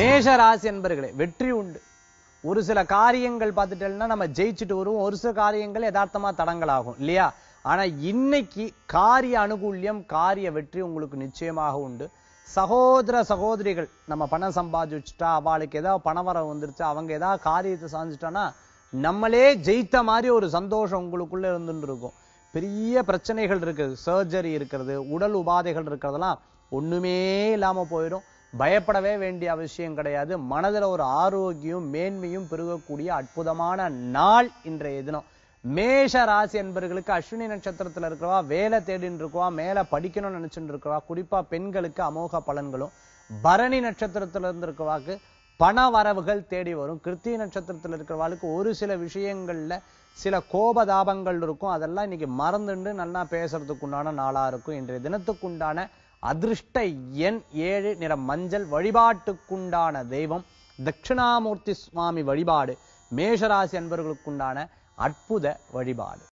மேஷ ராசி என்பர்களே வெற்றி உண்டு ஒரு சில காரியங்கள் பார்த்துட்டேன்னா நம்ம ஜெயிச்சுட்டு வருவோம் ஒரு சில காரியங்கள் யதார்த்தமா தடங்களாகும் இல்லையா ஆனா இன்னைக்கு காரிய அனுகூல்யம் காரிய வெற்றி உங்களுக்கு நிச்சயமாக உண்டு சகோதர சகோதரிகள் நம்ம பணம் சம்பாதிச்சு வச்சுட்டா அவளுக்கு ஏதாவது பணவரம் வந்துருச்சு அவங்க ஏதாவது காரியத்தை சாதிச்சுட்டானா நம்மளே ஜெயித்த மாதிரி ஒரு சந்தோஷம் உங்களுக்குள்ள இருந்துட்டு இருக்கும் பெரிய பிரச்சனைகள் இருக்குது சர்ஜரி இருக்கிறது உடல் உபாதைகள் இருக்கிறதெல்லாம் ஒண்ணுமே இல்லாம போயிடும் பயப்படவே வேண்டிய அவசியம் கிடையாது மனதுல ஒரு ஆரோக்கியம் மேன்மையும் பெருகக்கூடிய அற்புதமான நாள் இன்றைய தினம் மேஷ ராசி என்பவர்களுக்கு அஸ்வினி நட்சத்திரத்துல இருக்கிறவா வேலை தேடின்னு இருக்கவா மேல படிக்கணும்னு நினைச்சுட்டு இருக்கவா குறிப்பா பெண்களுக்கு அமோக பலன்களும் பரணி நட்சத்திரத்துல இருந்து இருக்கவாக்கு பண வரவுகள் தேடி வரும் கிருத்திகை நட்சத்திரத்துல இருக்கிறவாளுக்கு ஒரு சில விஷயங்கள்ல சில கோபதாபங்கள் இருக்கும் அதெல்லாம் இன்னைக்கு மறந்துண்டு நல்லா பேசுறதுக்கு உண்டான நாளா இருக்கும் இன்றைய தினத்துக்குண்டான அதிர்ஷ்ட எண் ஏழு நிற மஞ்சள் வழிபாட்டுக்குண்டான தெய்வம் தட்சிணாமூர்த்தி சுவாமி வழிபாடு மேஷராசி அன்பர்களுக்குண்டான அற்புத வழிபாடு